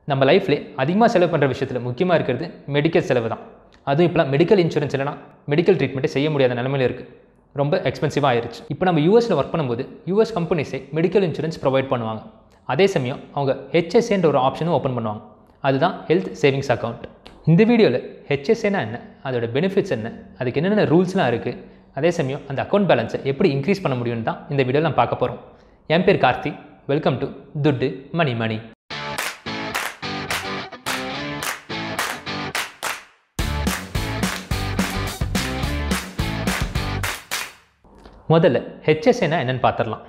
நம்ம லைஃப்ல அதிகமாக செலவு பண்ணுற விஷயத்தில் முக்கியமாக இருக்கிறது மெடிக்கல் செலவு தான் அதுவும் இப்போலாம் மெடிக்கல் இன்சூரன்ஸ் இல்லைனா மெடிக்கல் ட்ரீட்மெண்ட்டே செய்ய முடியாத நிலமையில இருக்குது ரொம்ப எக்ஸ்பென்சிவாக ஆயிருச்சு இப்போ நம்ம யூஎஸில் ஒர்க் பண்ணும்போது யூஎஸ் கம்பெனிஸே மெடிக்கல் இன்சூரன்ஸ் ப்ரொவைட் பண்ணுவாங்க அதே சமயம் அவங்க ஹெச்எஸ்ஏன்ற ஒரு ஆப்ஷனும் ஓப்பன் பண்ணுவாங்க அதுதான் ஹெல்த் சேவிங்ஸ் அக்கௌண்ட் இந்த வீடியோவில் ஹெச்எஸ்ஏனா என்ன அதோட பெனிஃபிட்ஸ் என்ன அதுக்கு என்னென்ன ரூல்ஸ்லாம் இருக்குது அதே சமயம் அந்த அக்கௌண்ட் பேலன்ஸை எப்படி இன்க்ரீஸ் பண்ண முடியும்னு தான் இந்த வீடியோவில் நான் பார்க்க போகிறோம் என் பேர் கார்த்தி வெல்கம் டு துட்டு மணி மணி முதல்ல ஹெச்எஸ்ஏனா என்னன்னு பார்த்துடலாம்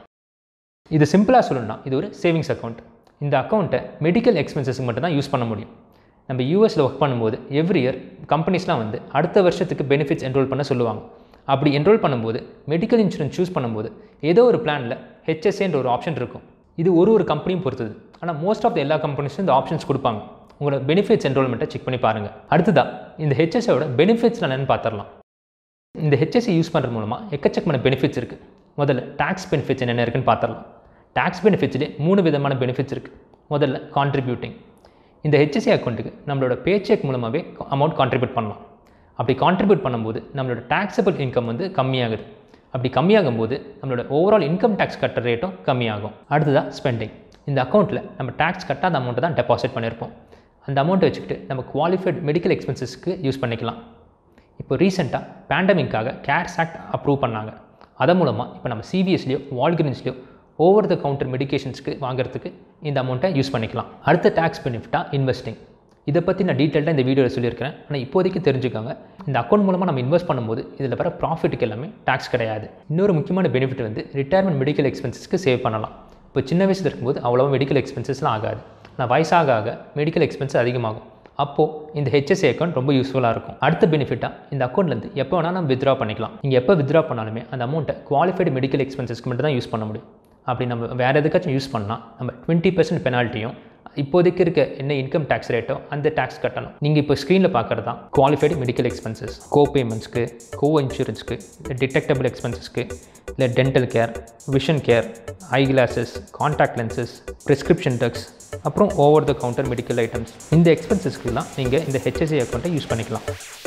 இது சிம்பிளாக சொல்லணும்னா இது ஒரு சேவிங்ஸ் அக்கௌண்ட் இந்த அக்கௌண்ட்டை மெடிக்கல் எக்ஸ்பென்சஸ்க்கு மட்டும் தான் யூஸ் பண்ண முடியும் நம்ம யூஎஸில் ஒர்க் பண்ணும்போது எவ்ரி இயர் கம்பெனிஸ்லாம் வந்து அடுத்த வருஷத்துக்கு பெனிஃபிட்ஸ் என்ரோல் பண்ண சொல்லுவாங்க அப்படி என்ரோல் பண்ணும்போது மெடிக்கல் இன்சூரன்ஸ் சூஸ் பண்ணும்போது ஏதோ ஒரு பிளானில் ஹெச்எஸ்ஏன்ற ஒரு ஆப்ஷன் இருக்கும் இது ஒரு ஒரு கம்பெனியும் பொறுத்தது ஆனால் மோஸ்ட் ஆஃப் த எல்லா கம்பெனிஸும் இந்த ஆப்ஷன்ஸ் கொடுப்பாங்க உங்களோட பெனிஃபிட்ஸ் என்ரோல்மெண்ட்டை செக் பண்ணி பாருங்கள் அடுத்ததா இந்த ஹெச்எஸ்ஏவோட பெனிஃபிட்ஸ் என்னென்னு பார்த்துடலாம் இந்த ஹெச்எஸ்சி யூஸ் பண்ணுறது மூலமாக எக்கச்சக்கமான பெனிஃபிட்ஸ் இருக்குது முதல்ல டேக்ஸ் பெனிஃபிட்ஸ் என்னென்ன இருக்குன்னு பார்த்துடலாம் டேக்ஸ் பெனிஃபிட்ஸ்லேயே மூணு விதமான பெனிஃபிட்ஸ் இருக்குது முதல்ல கான்ட்ரிபியூட்டிங் இந்த ஹெச்எஸ்சி அக்கௌண்ட்டுக்கு நம்மளோட பே செக் மூலமாகவே அமௌண்ட் கான்ட்ரிபியூட் பண்ணலாம் அப்படி கான்ட்ரிபியூட் பண்ணும்போது நம்மளோட டேக்ஸபிள் இன்கம் வந்து கம்மியாகுது அப்படி கம்மியாகும் போது நம்மளோட ஓவரால் இன்கம் டேக்ஸ் கட்டுற ரேட்டும் கம்மியாகும் அடுத்ததாக ஸ்பெண்டிங் இந்த அக்கௌண்ட்டில் நம்ம டேக்ஸ் கட்டாத அமௌண்ட்டை தான் டெபாசிட் பண்ணியிருப்போம் அந்த அமௌண்ட்டை வச்சுக்கிட்டு நம்ம குவாலிஃபைட் மெடிக்கல் எக்ஸ்பென்சஸ்க்கு யூஸ் பண்ணிக்கலாம் இப்போ ரீசெண்டாக பேண்டமிக்காக கேர்ஸ் ஆக்ட் அப்ரூவ் பண்ணாங்க அதன் மூலமாக இப்போ நம்ம சிவிஎஸ்லேயோ வால்கிரின்ஸ்லையோ ஓவர் த கவுண்டர் மெடிகேஷன்ஸ்க்கு வாங்குறதுக்கு இந்த அமௌண்ட்டை யூஸ் பண்ணிக்கலாம் அடுத்த டேக்ஸ் பெனிஃபிட்டாக இன்வெஸ்டிங் இதை பற்றி நான் டீட்டெயில்டாக இந்த வீடியோவில் சொல்லியிருக்கிறேன் ஆனால் இப்போதைக்கு தெரிஞ்சுக்கோங்க இந்த அக்கௌண்ட் மூலமாக நம்ம இன்வெஸ்ட் பண்ணும்போது இதில் வர ப்ராஃபிட்டுக்கு எல்லாமே டேக்ஸ் கிடையாது இன்னொரு முக்கியமான பெனிஃபிட் வந்து ரிட்டையர்மெண்ட் மெடிக்கல் எக்ஸ்பென்சஸ்க்கு சேவ் பண்ணலாம் இப்போ சின்ன வயசில் இருக்கும்போது அவ்வளோவா மெடிக்கல் எக்ஸ்பென்சஸ்லாம் ஆகாது ஆனால் வயசாக ஆக மெடிக்கல் எக்ஸ்பென்ஸ் அதிகமாகும் அப்போது இந்த ஹெச்எஸ்ஏ அக்கௌண்ட் ரொம்ப யூஸ்ஃபுல்லாக இருக்கும் அடுத்த பெனிஃபிட்டாக இந்த அக்கௌண்ட்லேருந்து எப்போ வேணால் நம்ம வித்ரா பண்ணிக்கலாம் நீங்கள் எப்போ வித்ரா பண்ணாலுமே அந்த அமௌண்ட்டை குவாலிஃபைடு மெடிக்கல் எக்ஸ்பென்சஸ்க்கு மட்டும் தான் யூஸ் பண்ண முடியும் அப்படி நம்ம வேறு எதுக்காச்சும் யூஸ் பண்ணால் நம்ம டுவெண்ட்டி பர்சன்ட் பெனால்ட்டியும் இப்போதைக்கு இருக்க என்ன இன்கம் டேக்ஸ் ரேட்டோ அந்த டேக்ஸ் கட்டணும் நீங்கள் இப்போ ஸ்க்ரீனில் பார்க்குறது தான் குவாலிஃபைடு மெடிக்கல் எக்ஸ்பென்சஸ் கோ பேமெண்ட்ஸ்க்கு கோ இன்சூரன்ஸ்க்கு இல்லை டிடெக்டபிள் எக்ஸ்பென்சஸ்க்கு இல்லை dental care vision care eye glasses contact lenses prescription drugs அப்புறம் over the counter medical items இந்த எக்ஸ்பென்சஸ்க்குலாம் நீங்கள் இந்த ஹெச்எஸ்ஏ அக்கௌண்ட்டை யூஸ் பண்ணிக்கலாம்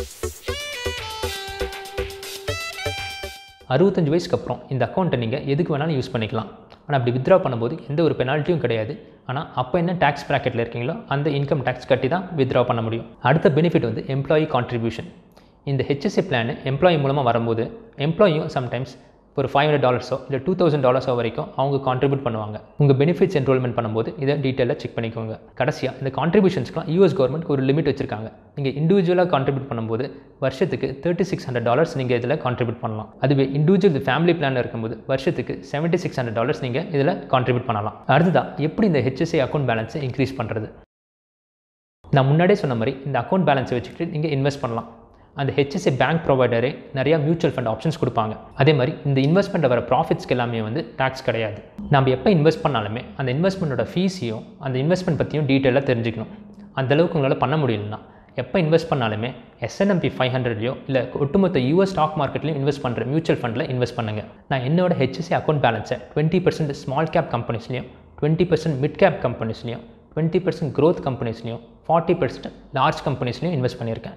அறுபத்தஞ்சு வயசுக்கு அப்புறம் இந்த அக்கௌண்ட்டை நீங்கள் எதுக்கு வேணாலும் யூஸ் பண்ணிக்கலாம் ஆனால் அப்படி வித்ரா பண்ணும்போது எந்த ஒரு பெனால்ட்டியும் கிடையாது ஆனால் அப்போ என்ன டேக்ஸ் ப்ராக்கெட்டில் இருக்கீங்களோ அந்த இன்கம் டேக்ஸ் கட்டி தான் வித்ரா பண்ண முடியும் அடுத்த பெனிஃபிட் வந்து எம்ப்ளாயி கான்ட்ரிபியூஷன் இந்த ஹெச்எஸ்ஏ பிளான் எம்ப்ளாயி மூலமாக வரும்போது எம்ப்ளாயும் சம்டைம்ஸ் ஒரு ஃபைவ் ஹண்ட்ரட் டாலர்ஸோ இல்லை டூ தௌசண்ட் டாலர்ஸோ வரைக்கும் அவங்க கான்ட்ரிபியூட் பண்ணுவாங்க உங்கள் பெனிஃபிட்ஸ் என்ரோல்மெண்ட் பண்ணும்போது இதை டீட்டெயிலாக செக் பண்ணிக்கோங்க கடைசியாக இந்த கான்ட்ரிபியூஷன்ஸ்க்குலாம் யூஎஸ் கவர்மெண்ட் ஒரு லிமிட் வச்சிருக்காங்க நீங்கள் இண்டிவிஜுவலாக கான்ட்ரிபியூட் பண்ணும்போது வருஷத்துக்கு தேர்ட்டி சிக்ஸ் ஹண்ட்ரட் டாலர்ஸ் நீங்கள் இதில் கான்ட்ரிபியூட் பண்ணலாம் அதுவே இண்டிவிஜுவல் ஃபேமிலி பிளான் இருக்கும்போது வருஷத்துக்கு செவன்ட்டி சிக்ஸ் ஹண்ட்ரட் டாலர்ஸ் நீங்கள் இதில் கான்ட்ரிபியூட் பண்ணலாம் அடுத்ததாக எப்படி இந்த ஹெச்எஸ்ஏ அக்கௌண்ட் பேலன்ஸை இன்க்ரீஸ் பண்ணுறது நான் முன்னாடியே சொன்ன மாதிரி இந்த அக்கௌண்ட் பேலன்ஸை வச்சுக்கிட்டு நீங்கள் இன்வெஸ்ட் பண்ணலாம் அந்த ஹெச்எஸ்ஏ பேங்க் ப்ரொவைடரே நிறையா மியூச்சுவல் ஃபண்ட் ஆப்ஷன்ஸ் கொடுப்பாங்க அதே மாதிரி இந்த இன்வெஸ்ட்மெண்ட் வர ப்ராஃபிட்ஸ்க்கு எல்லாமே வந்து டேக்ஸ் கிடையாது நம்ம எப்போ இன்வெஸ்ட் பண்ணாலுமே அந்த இன்வெஸ்ட்மெண்ட்டோட ஃபீஸையும் அந்த இன்வெஸ்ட்மெண்ட் பற்றியும் டீட்டெயிலாக தெரிஞ்சுக்கணும் அந்தளவுக்கு உங்களால் பண்ண முடியலன்னா எப்போ இன்வெஸ்ட் பண்ணாலுமே எஸ்என்எம்பி ஃபைவ் ஹண்ட்ரட்லையோ இல்லை ஒட்டுமொத்த யூஎஸ் ஸ்டாக் மார்க்கெட்லையும் இன்வெஸ்ட் பண்ணுற மியூச்சுவல் ஃபண்டில் இன்வெஸ்ட் பண்ணுங்கள் நான் என்னோட ஹெச்எஸ்ஏ அக்கௌண்ட் பேலன்ஸை டுவெண்ட்டி பர்சன்ட் ஸ்மால் கேப் கம்பெனிஸ்லையும் டுவெண்ட்டி பர்சன்ட் மிட் கேப் கம்பெனிஸ்லையும் டுவெண்ட்டி பர்சன்ட் க்ரோத் கம்பெனிஸ்லையும் ஃபார்ட்டி பர்சன்ட் லார்ஜ் கம்பெனிஸ்லையும் இன்வெஸ்ட் பண்ணியிருக்கேன்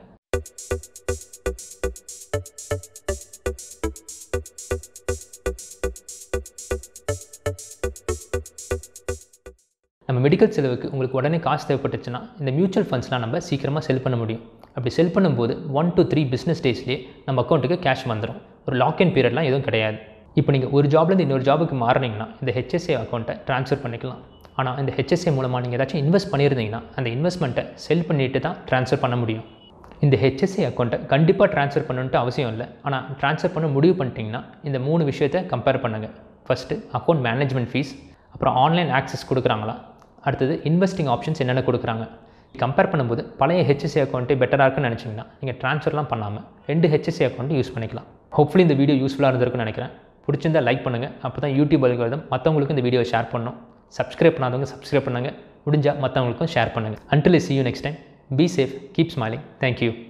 நம்ம மெடிக்கல் செலவுக்கு உங்களுக்கு உடனே காசு தேவைப்பட்டுச்சுன்னா இந்த மியூச்சுவல் ஃபண்ட்ஸ்லாம் நம்ம சீக்கிரமாக செல் பண்ண முடியும் அப்படி செல் பண்ணும்போது ஒன் டு த்ரீ பிஸ்னஸ் டேஸ்லேயே நம்ம அக்கௌண்ட்டுக்கு கேஷ் வந்துடும் ஒரு லாக்இன் பீரியட்லாம் எதுவும் கிடையாது இப்போ நீங்கள் ஒரு ஜாப்லேருந்து இன்னொரு ஜாபுக்கு மாறினீங்கன்னா இந்த ஹெச்எஸ்ஏ அக்கௌண்ட்டை ட்ரான்ஸ்ஃபர் பண்ணிக்கலாம் ஆனால் இந்த ஹெச்எஸ்ஏ மூலமாக நீங்கள் ஏதாச்சும் இன்வெஸ்ட் பண்ணியிருந்தீங்கன்னா அந்த இன்வெஸ்ட்மெண்ட்டை செல் பண்ணிட்டு தான் ட்ரான்ஸ்ஃபர் பண்ண முடியும் இந்த ஹெச்எஸ்ஏ அக்கௌண்ட்டை கண்டிப்பாக ட்ரான்ஸ்ஃபர் பண்ணணுன்ட்டு அவசியம் இல்லை ஆனால் ட்ரான்ஸ்ஃபர் பண்ண முடிவு பண்ணிட்டீங்கன்னா இந்த மூணு விஷயத்தை கம்பேர் பண்ணுங்கள் ஃபஸ்ட்டு அக்கௌண்ட் மேனேஜ்மெண்ட் ஃபீஸ் அப்புறம் ஆன்லைன் ஆக்சஸ் கொடுக்குறாங்களா அடுத்தது இன்வெஸ்டிங் ஆப்ஷன்ஸ் என்னென்ன கொடுக்குறாங்க கம்பேர் பண்ணும்போது பழைய ஹெச்எஸ்ஏ அக்கௌண்ட்டே பெட்டராக இருக்குன்னு நினச்சிங்கன்னா நீங்கள் ட்ரான்ஸ்ஃபர்லாம் பண்ணாமல் ரெண்டு ஹெச்எஸ்ஏ அக்கௌண்ட்டு யூஸ் பண்ணிக்கலாம் ஹோப்ஃபுல்லி இந்த வீடியோ யூஸ்ஃபுல்லாக இருந்திருக்குன்னு நினைக்கிறேன் பிடிச்சிருந்தா லைக் பண்ணுங்கள் அப்போ தான் யூடியூப் அல்காரிதம் மற்றவங்களுக்கும் இந்த வீடியோ ஷேர் பண்ணணும் சப்ஸ்கிரைப் பண்ணாதவங்க சப்ஸ்கிரைப் பண்ணுங்கள் முடிஞ்சால் மற்றவங்களுக்கும் ஷேர் பண்ணுங்கள் until see you next time be safe keep smiling thank you